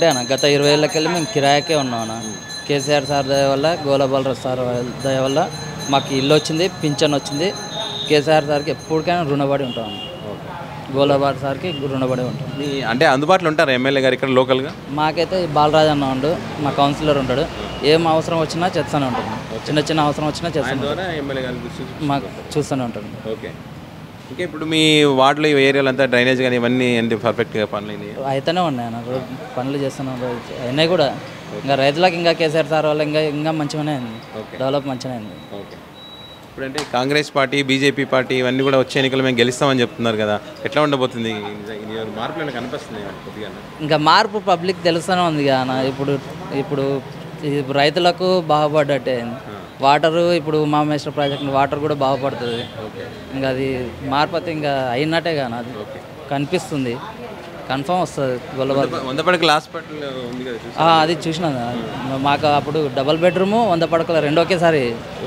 ఒకటే అన్న గత ఇరవై ఏళ్ళకెళ్ళి మేము కిరాయికే ఉన్నాం అన్న కేసీఆర్ సార్ దయ వల్ల గోలబాల సార్ దయ వల్ల మాకు ఇల్లు వచ్చింది పింఛన్ వచ్చింది కేసీఆర్ సార్కి ఎప్పటికైనా రుణపడి ఉంటాం అన్న. గోలబాల సార్కి రుణపడి ఉంటాం మీ అంటే అందుబాటులో ఉంటారు ఎమ్మెల్యే గారు ఇక్కడ లోకల్గా మాకైతే ఈ బాలరాజ్ అన్న ఉండు మా కౌన్సిలర్ ఉంటాడు ఏం అవసరం వచ్చినా చేస్తూనే ఉంటాడు చిన్న చిన్న అవసరం వచ్చినా చేస్తూనే ఉంటాడు ద్వారా ఎమ్మెల్యే గారి దృష్టి మాకు చూస్తూనే ఉంటాడు ఓకే ఇంకా ఇప్పుడు మీ వార్డులో ఈ ఏరియాలో అంతా డ్రైనేజ్ కానీ ఇవన్నీ ఏంటి పర్ఫెక్ట్గా పనులు అయినాయి అయితేనే ఉన్నాయి అన్న రోజు పనులు చేస్తున్నాం రోజు అయినాయి కూడా ఇంకా రైతులకు ఇంకా కేసీఆర్ సార్ వల్ల ఇంకా ఇంకా మంచిగానే అయింది డెవలప్ మంచిగానే అయింది ఓకే ఇప్పుడంటే కాంగ్రెస్ పార్టీ బీజేపీ పార్టీ ఇవన్నీ కూడా వచ్చే ఎన్నికలు మేము గెలుస్తామని చెప్తున్నారు కదా ఎట్లా ఉండబోతుంది ఈ- ఈ మార్పులు ఏమైనా కనిపిస్తుంది కొద్దిగా ఇంకా మార్పు పబ్లిక్ తెలుస్తూనే ఉంది అన్న ఇప్పుడు ఇప్పుడు ఈ రైతులకు బాగుపడ్డట్టే వాటరు ఇప్పుడు ఉమామేశ్వర ప్రాజెక్ట్ వాటర్ కూడా బాగుపడుతుంది ఇంకా అది మార్పు అయితే ఇంకా అయినట్టే కానీ అది కనిపిస్తుంది కన్ఫర్మ్ వస్తుంది గొల్లబాద్ వంద పడకల హాస్పిటల్ ఉంది కదా చూసి ఆ, అది చూసిన మాకు అప్పుడు డబల్ బెడ్రూము వంద పడకల రెండు ఒకేసారి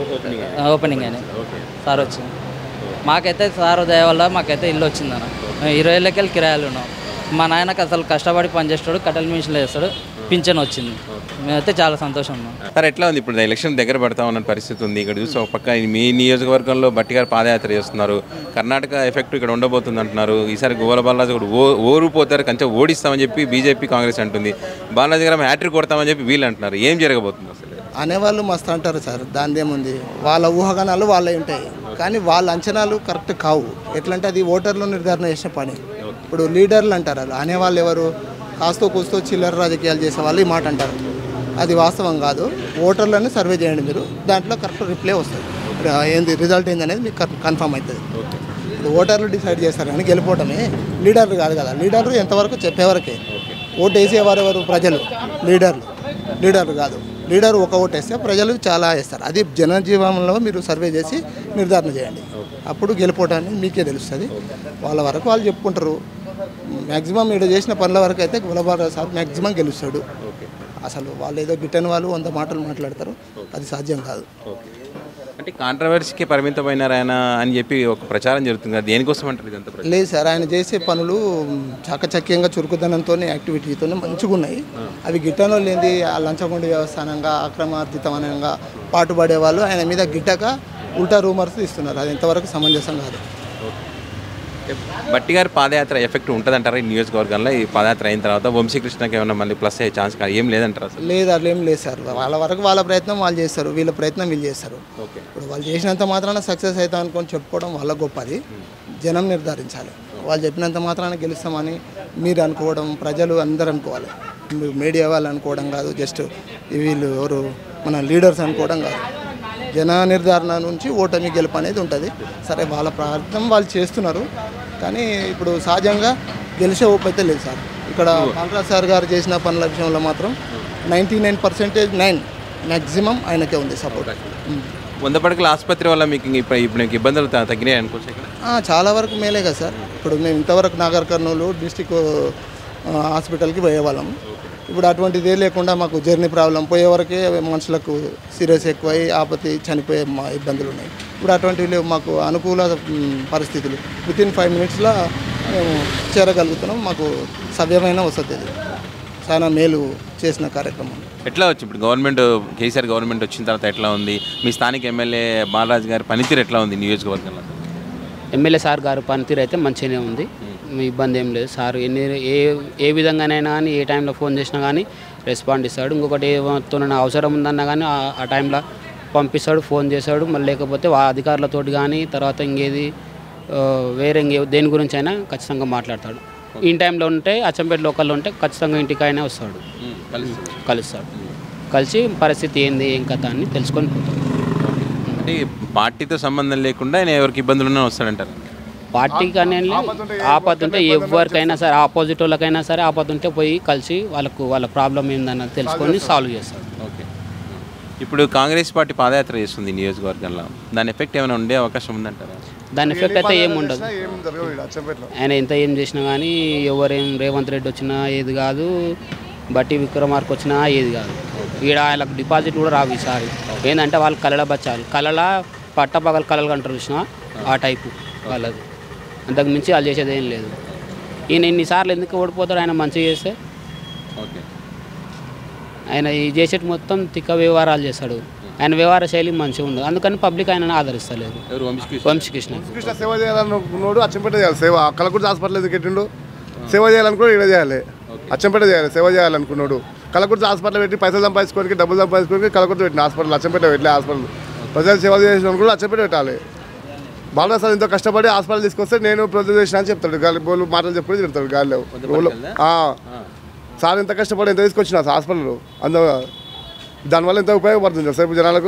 ఓపెనింగ్ అని సార్ వచ్చింది మాకైతే సార్ దయ వల్ల మాకైతే ఇల్లు వచ్చిందన్న మేము ఇరవై ఏళ్ళకెళ్ళి కిరాయాలు ఉన్నాం మా నాయనకు అసలు కష్టపడి పనిచేస్తాడు కట్టెల మిషన్లు వేస్తాడు పింఛన్ వచ్చింది మేమైతే చాలా సంతోషం ఉన్నాం సార్ ఎట్లా ఉంది ఇప్పుడు ఎలక్షన్ దగ్గర పడతా ఉన్న పరిస్థితి ఉంది ఇక్కడ చూసి ఒక పక్క మీ నియోజకవర్గంలో బట్టి గారు పాదయాత్ర చేస్తున్నారు కర్ణాటక ఎఫెక్ట్ ఇక్కడ ఉండబోతుంది అంటున్నారు ఈసారి గోల బాలరాజు కూడా ఓ ఓడిపోతారు కొంచెం ఓడిస్తామని చెప్పి బీజేపీ కాంగ్రెస్ అంటుంది బాలరాజు గారు హ్యాట్రిక్ కొడతామని చెప్పి వీళ్ళు అంటున్నారు ఏం జరగబోతుంది అసలు అనేవాళ్ళు మస్తు అంటారు సార్ దాని ఏముంది వాళ్ళ ఊహాగానాలు వాళ్ళే ఉంటాయి కానీ వాళ్ళ అంచనాలు కరెక్ట్ కావు ఎట్లంటే అది ఓటర్లు నిర్ధారణ చేసిన పని ఇప్పుడు లీడర్లు అంటారు వాళ్ళు అనేవాళ్ళు ఎవరు కాస్తో కూస్తో చిల్లర రాజకీయాలు చేసే వాళ్ళు ఈ మాట అంటారు అది వాస్తవం కాదు ఓటర్లను సర్వే చేయండి మీరు దాంట్లో కరెక్ట్ రిప్లై వస్తుంది ర- ఏంది రిజల్ట్ ఏంది అనేది మీకు కన్ఫర్మ్ అవుతుంది ఇప్పుడు ఓటర్లు డిసైడ్ చేస్తారు కానీ గెలిపోవటమే లీడర్లు కాదు కదా లీడర్లు ఎంతవరకు చెప్పేవరకే ఓటు వేసేవారు ఎవరు ప్రజలు లీడర్లు లీడర్లు కాదు లీడర్ ఒక ఓటు వేస్తే ప్రజలు చాలా వేస్తారు అది జనజీవనంలో మీరు సర్వే చేసి నిర్ధారణ చేయండి అప్పుడు గెలిపోవటాన్ని మీకే తెలుస్తుంది వాళ్ళ వరకు వాళ్ళు చెప్పుకుంటారు మ్యాక్సిమం ఇక్కడ చేసిన పనుల వరకు అయితే గులబార సార్ మ్యాక్సిమం గెలుస్తాడు అసలు వాళ్ళు ఏదో గిట్టని వాళ్ళు వంద మాటలు మాట్లాడతారు అది సాధ్యం కాదు అంటే కాంట్రవర్సీకి పరిమితమైనారు ఆయన అని చెప్పి ఒక ప్రచారం జరుగుతుంది కదా దేనికోసం అంటారు ఇదంతా ప్రచారం? లేదు సార్ ఆయన చేసే పనులు చాకచక్యంగా చురుకుదనంతో యాక్టివిటీతో మంచిగా ఉన్నాయి అవి గిట్టనో లేని ఆ లంచగొండి వ్యవస్థానంగా అక్రమార్జితమనంగా పాటుపడే వాళ్ళు ఆయన మీద గిట్టక ఉల్టా రూమర్స్ ఇస్తున్నారు అది ఎంతవరకు సమంజసం కాదు బట్టి గారి పాదయాత్ర ఎఫెక్ట్ ఉంటుందంటారా ఈ నియోజకవర్గంలో ఈ పాదయాత్ర అయిన తర్వాత వంశీకృష్ణకి ఏమైనా మళ్ళీ ప్లస్ అయ్యే ఛాన్స్ కాదు ఏం లేదంటారా అసలు లేదు అట్లా ఏం లేదు సార్ వాళ్ళ వరకు వాళ్ళ ప్రయత్నం వాళ్ళు చేస్తారు వీళ్ళ ప్రయత్నం వీళ్ళు చేస్తారు ఓకే ఇప్పుడు వాళ్ళు చేసినంత మాత్రాన సక్సెస్ అవుతాం అనుకొని చెప్పుకోవడం వాళ్ళ గొప్పది జనం నిర్ధారించాలి వాళ్ళు చెప్పినంత మాత్రాన గెలుస్తామని మీరు అనుకోవడం ప్రజలు అందరూ అనుకోవాలి మీరు మీడియా వాళ్ళు అనుకోవడం కాదు జస్ట్ వీళ్ళు ఎవరు మన లీడర్స్ అనుకోవడం కాదు జన నిర్ధారణ నుంచి ఓటమి గెలుపు అనేది ఉంటుంది సరే వాళ్ళ ప్రయత్నం వాళ్ళు చేస్తున్నారు కానీ ఇప్పుడు సహజంగా గెలిచే ఓపు అయితే లేదు సార్ ఇక్కడ బాలరాజ్ సార్ గారు చేసిన పనుల విషయంలో మాత్రం ninety nine percentage nine maximum ఆయనకే ఉంది సపోర్ట్ వంద పడకల ఆసుపత్రి వల్ల మీకు ఇంక ఇప్పుడు ఇప్పుడు మీకు ఇబ్బందులు త- తగ్గినాయి అనుకోవచ్చు ఇక్కడ ఆ, చాలా వరకు మేలే కదా సార్ ఇప్పుడు మేము ఇంతవరకు నాగర్ కర్నూలు డిస్టిక్ హాస్పిటల్కి పోయేవాళ్ళం ఇప్పుడు అటువంటిదే లేకుండా మాకు జర్నీ ప్రాబ్లం పోయేవరకే మనుషులకు సీరియస్ ఎక్కువై ఆపతి చనిపోయే మా ఇబ్బందులు ఉన్నాయి ఇప్పుడు అటువంటివి లేవు మాకు అనుకూల మ్, పరిస్థితులు విత్ ఇన్ ఫైవ్ మినిట్స్లో మేము చేరగలుగుతున్నాం మాకు సవ్యమైన వసతి ఇది చాలా మేలు చేసిన కార్యక్రమం ఎట్లా వచ్చి ఇప్పుడు గవర్నమెంట్ కేసీఆర్ గవర్నమెంట్ వచ్చిన తర్వాత ఎట్లా ఉంది మీ స్థానిక ఎమ్మెల్యే బాలరాజు గారి పనితీరు ఎట్లా ఉంది నియోజకవర్గంలో ఎమ్మెల్యే సార్ గారు పనితీరు అయితే మంచిగానే ఉంది మీ ఇబ్బంది ఏం లేదు సార్ ఎన్ని ఏ ఏ విధంగానైనా కానీ ఏ టైంలో ఫోన్ చేసినా కానీ రెస్పాండ్ ఇస్తాడు ఇంకొకటి ఏమవుతున్న అవసరం ఉందన్నా కానీ ఆ- ఆ టైంలో పంపిస్తాడు ఫోన్ చేస్తాడు మళ్ళీ లేకపోతే ఆ అధికారులతోటి కానీ తర్వాత ఇంకేది ఆ, వేరే ఇంకే దేని గురించి అయినా ఖచ్చితంగా మాట్లాడతాడు ఇన్ టైంలో ఉంటే అచ్చంపేట లోకల్లో ఉంటే ఖచ్చితంగా ఇంటికైనా వస్తాడు కలుస్తాడు కలిసి పరిస్థితి ఏంది ఏం కథ అని తెలుసుకొని పోతాడు అంటే పార్టీతో సంబంధం లేకుండా ఆయన ఎవరికి ఇబ్బందులు ఉన్నా వస్తాడంటారు పార్టీ కానీ ఆపద ఉంటే ఎవరికైనా సరే ఆపోజిట్ వాళ్ళకైనా సరే ఆపద ఉంటే పోయి కలిసి వాళ్ళకు వాళ్ళ ప్రాబ్లం ఏందన్నది తెలుసుకొని సాల్వ్ చేస్తాడు ఓకే ఇప్పుడు కాంగ్రెస్ పార్టీ పాదయాత్ర చేస్తుంది ఈ నియోజకవర్గంలో దాని ఎఫెక్ట్ ఏమైనా ఉండే అవకాశం ఉందంటారా దాని ఎఫెక్ట్ అయితే ఏం ఉండదు ఆయన ఎంత ఏం చేసినా కానీ ఎవరేం రేవంత్ రెడ్డి వచ్చినా ఏది కాదు బట్టి విక్రమార్క వచ్చినా ఏది కాదు ఈడ వాళ్ళకి డిపాజిట్ కూడా రావు ఈసారి ఏంటంటే వాళ్ళు కళల బచ్చాలు కళల పట్టపగల కళలు అంటారు చూసిన ఆ టైపు వాళ్ళది అంతకు మించి వాళ్ళు చేసేది ఏం లేదు ఈయన ఇన్నిసార్లు ఎందుకు ఓడిపోతాడు ఆయన మంచిగా చేస్తే ఓకే ఆయన ఈ చేసేటి మొత్తం తిక్క వ్యవహారాలు చేస్తాడు ఆయన వ్యవహార శైలి మంచిగా ఉండదు అందుకని పబ్లిక్ ఆయనను ఆదరిస్తలేదు ఎవరు వంశకృష్ణ వంశకృష్ణ కృష్ణ సేవ చేయాలనుకున్నాడు అచ్చంపేట చేయాలి సేవ కలకుర్తి హాస్పిటల్ ఎందుకు పెట్టిండు సేవ చేయాలనుకున్నాడు ఇక్కడ చేయాలి అచ్చంపేట చేయాలి సేవ చేయాలనుకున్నాడు కలకుర్తి హాస్పిటల్ పెట్టి పైసలు సంపాదించుకోనికి డబ్బులు సంపాదించుకోనికి కలకుర్తి పెట్టిన హాస్పిటల్ అచ్చంపేట పెట్టలే హాస్పిటల్ ప్రజలు సేవ చేసిన కూడా అచ్చంపేట పెట్టాలి బాగా సార్ ఎంతో కష్టపడి హాస్పిటల్ తీసుకొస్తే నేను ప్రొడ్యూస్ చేసిన అని చెప్తాడు గాలి బోలు మాటలు చెప్పుకొని చెప్తాడు గాలిలో ఊళ్ళో. ఆ. సార్ ఎంత కష్టపడి ఎంత తీసుకొచ్చిన హాస్పిటల్ అందు దానివల్ల ఎంత ఉపయోగపడుతుంది సార్ ఇప్పుడు జనాలకు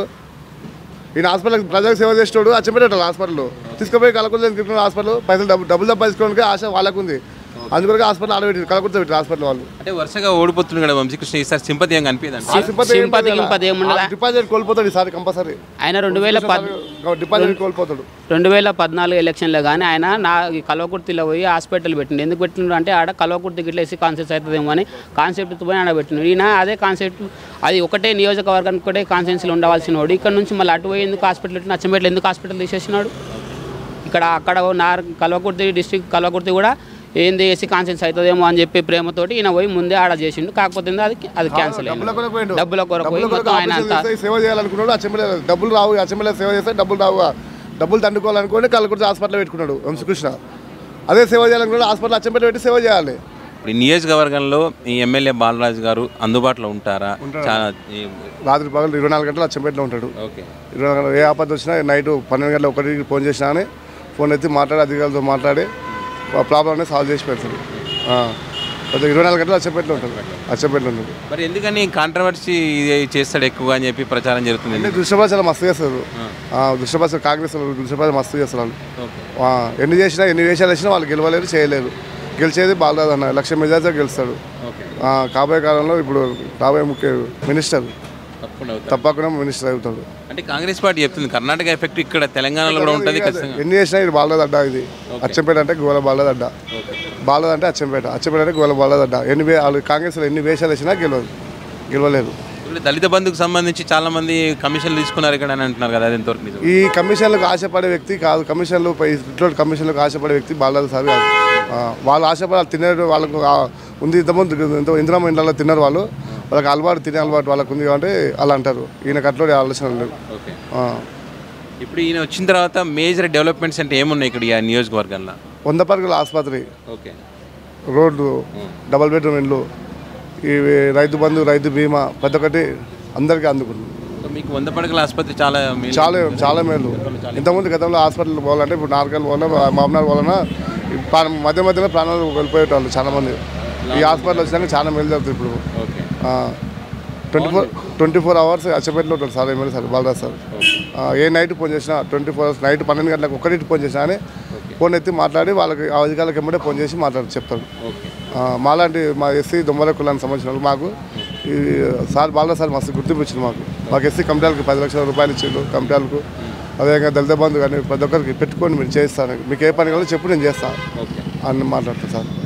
ఈయన హాస్పిటల్ ప్రజలకు సేవ చేసేటోడు అచ్చంపేట హాస్పిటల్ తీసుకుపోయి కలకూడదు తీసుకున్న హాస్పిటల్ పైసలు డబ్బు డబ్బులు సంపాదించుకోవడానికి ఆశ వాళ్ళకు ఉంది అందుకొరకు హాస్పిటల్ ఆడబెట్టి కలకూడదు పెట్టారు హాస్పిటల్ వాళ్ళు అంటే వరుసగా ఓడిపోతుంది కదా వంశకృష్ణ ఈసారి సింపతి ఏం కనిపించదండి ఆ సింపతి ఏం సింపతి లేదు గింపతి ఏముండదు. ఆ డిపాజిట్ కోల్పోతాడు ఈసారి కంపల్సరీ ఆయన రెండు వేల పద్ డిపాజిట్ కోల్పోతాడు రెండు వేల పద్నాలుగు ఎలక్షన్లో కానీ ఆయన నా ఈ కల్వకుర్తిలో పోయి హాస్పిటల్ పెట్టిండు ఎందుకు పెట్టిండు అంటే ఆడ కల్వకుర్తి గిట్ల వేసి కాన్సెప్ట్ అవుతుందేమో అని కాన్సెప్ట్ పోయి ఆడ పెట్టిండు ఈయన అదే కాన్సెప్ట్ అది ఒకటే నియోజకవర్గానికి ఒకటే కాన్సెన్సీలో ఉండవలసిన వాడు ఇక్కడ నుంచి మళ్ళీ అటు పోయి ఎందుకు హాస్పిటల్ పెట్టిన అచ్చంపేటలో ఎందుకు హాస్పిటల్ తీసేసినాడు ఇక్కడ అక్కడ నార్ కల్వకుర్తి డిస్టిక్ కల్వకుర్తి కూడా ఏంది ఏసీ కాన్సెన్స్ అవుతుందేమో అని చెప్పి ప్రేమతోటి ఈయన పోయి ముందే ఆడ చేసిండు కాకపోతే ఏందో అది అది క్యాన్సిల్ డబ్బుల కొరకు అయింది పోయిండు. డబ్బుల కొరకు పోయి డబ్బుల కొరకు మొత్తం ఆయన ఆపరేషన్ అంతా చేస్తే సేవ చేయాలనుకున్నాడు అచ్చంపేట డబ్బులు రావు అచ్చంపేట సేవ చేస్తే డబ్బులు రావు డబ్బులు దండుకోవాలనుకోని కలకూడదు హాస్పిటల్ పెట్టుకున్నాడు వంశకృష్ణ అదే సేవ చేయాలనుకున్నాడు హాస్పిటల్ అచ్చంపేట పెట్టి సేవ చేయాలి ఇప్పుడు ఈ నియోజకవర్గంలో ఈ ఎమ్మెల్యే బాలరాజు గారు అందుబాటులో ఉంటారా చాలా ఈ- రాత్రి పగలు ఇరవై నాలుగు గంటలు అచ్చంపేటలో ఉంటాడు ఓకే ఇరవై నాలుగు గంటలు ఏ ఆపద వచ్చినా నైట్ పన్నెండు గంటల ఒకటికి ఫోన్ చేసినా అని ఫోన్ ఎత్తి మాట్లాడి అధికారులతో మాట్లాడి ప్రాబ్లం అనేది సాల్వ్ చేసి పెడతాడు ఆ. కొద్దిగా ఇరవై నాలుగు గంటలు అచ్చంపేటలో ఉంటాడు అచ్చంపేటలో ఉంటాడు మరి ఎందుకని కాంట్రవర్సీ చేస్తాడు ఎక్కువగా అని చెప్పి ప్రచారం జరుగుతుంది అంటే దృశ్యభాష చాలా మస్తు చేస్తారు ఆ, దృశ్యభాష కాంగ్రెస్ వాళ్ళు దృశ్యభాష మస్తు చేస్తారు వాళ్ళు ఓకే ఆ, ఎన్ని చేసినా ఎన్ని వేషాలు వేసినా వాళ్ళు గెలవలేరు చేయలేరు గెలిచేది బాలరాజు అన్న లక్ష మెజార్టీతో గెలుస్తాడు ఓకే ఆ, కాబోయే కాలంలో ఇప్పుడు రాబోయే ముఖ్య మినిస్టర్ తప్పకుండా అవుతారు తప్పకుండా మినిస్టర్ అవుతాడు అంటే కాంగ్రెస్ పార్టీ చెప్తుంది కర్ణాటక ఎఫెక్ట్ ఇక్కడ తెలంగాణలో కూడా ఉంటుంది ఖచ్చితంగా ఎన్ని చేసినా ఇది బాలరాజు అడ్డా ఇది అచ్చంపేట అంటే గోల బాలరాజు అడ్డా బాలరాజు అంటే అచ్చంపేట అచ్చంపేట అంటే గోల బాలరాజు అడ్డా ఎన్ని వే- వాళ్ళు కాంగ్రెస్లో ఎన్ని వేషాలు వేసినా గెలవదు గెలవలేరు ఇప్పుడు దళిత బంధుకు సంబంధించి చాలా మంది కమిషన్లు తీసుకున్నారు ఇక్కడ అని అంటున్నారు కదా అది ఎంతవరకు నిజం ఈ కమిషన్లకు ఆశపడే వ్యక్తి కాదు కమిషన్లు పై ఇటువంటి కమిషన్లకు ఆశపడే వ్యక్తి బాలరాజు సార్ కాదు ఆ, వాళ్ళు ఆశపడి వాళ్ళు తినే వాళ్ళకు ఆ, ఉంది ఇంతకుముందు ఇంత ఇంద్రమ్మ ఇండ్లలో తిన్నారు వాళ్ళు వాళ్ళకి అలవాటు తినే అలవాటు వాళ్ళకు ఉంది కాబట్టి అలా అంటారు ఈయనకు అట్లా ఆలోచన లేదు ఓకే ఆ, ఇప్పుడు ఈయన వచ్చిన తర్వాత మేజర్ డెవలప్మెంట్స్ అంటే ఏమున్నాయి ఇక్కడ ఈ నియోజకవర్గంలో వంద పరుగుల ఆసుపత్రి ఓకే రోడ్డు డబల్ బెడ్రూమ్ ఇండ్లు ఇవి రైతు బంధు రైతు బీమా ప్రతి ఒక్కటి అందరికీ అందుకుంది సో మీకు వంద పడకల ఆసుపత్రి చాలా మేలు. చాలా చాలా మేలు ఇంతకుముందు గతంలో హాస్పిటల్ పోవాలంటే ఇప్పుడు నార్కల్ పోవాలన్నా మామనార్ పోవాలన్నా ఈ ప్రాణం- మధ్య మధ్యలో ప్రాణాలు కోల్పోయేటోళ్ళు చాలా మంది ఈ హాస్పిటల్ వచ్చినాక చాలా మేలు జరుగుతుంది ఇప్పుడు okay twenty four twenty four hours అచ్చపేటలో ఉంటారు sir MLA sir Balaraj sir ఆ, ఏ నైట్ ఫోన్ చేసినా ట్వంటీ ఫోర్ అవర్స్ నైట్ పన్నెండు గంటలకు ఒకటి ఫోన్ చేసినా అని ఫోన్ ఎత్తి మాట్లాడి వాళ్ళకి ఆ అధికారులకు ఎమ్మడే ఫోన్ చేసి మాట్లాడి చెప్తారు ఓకే ఆ, మాలాంటి మా ఎస్సీ దొమ్మల కులానికి సంబంధించిన వాళ్ళు మాకు ఈ సార్ బాలరాజ్ సార్ మస్తు గుర్తింపు ఇచ్చింది మాకు మాకు ఎస్సీ కమిటీలకు పది లక్షల రూపాయలు ఇచ్చిండు కమిటీలకు అదేవిధంగా దళిత బంధు కానీ ప్రతి ఒక్కరికి పెట్టుకొని మీరు చేస్తాను మీకు ఏ పని కావాలో చెప్పు నేను చేస్తాను ఓకే అని మాట్లాడతాను సార్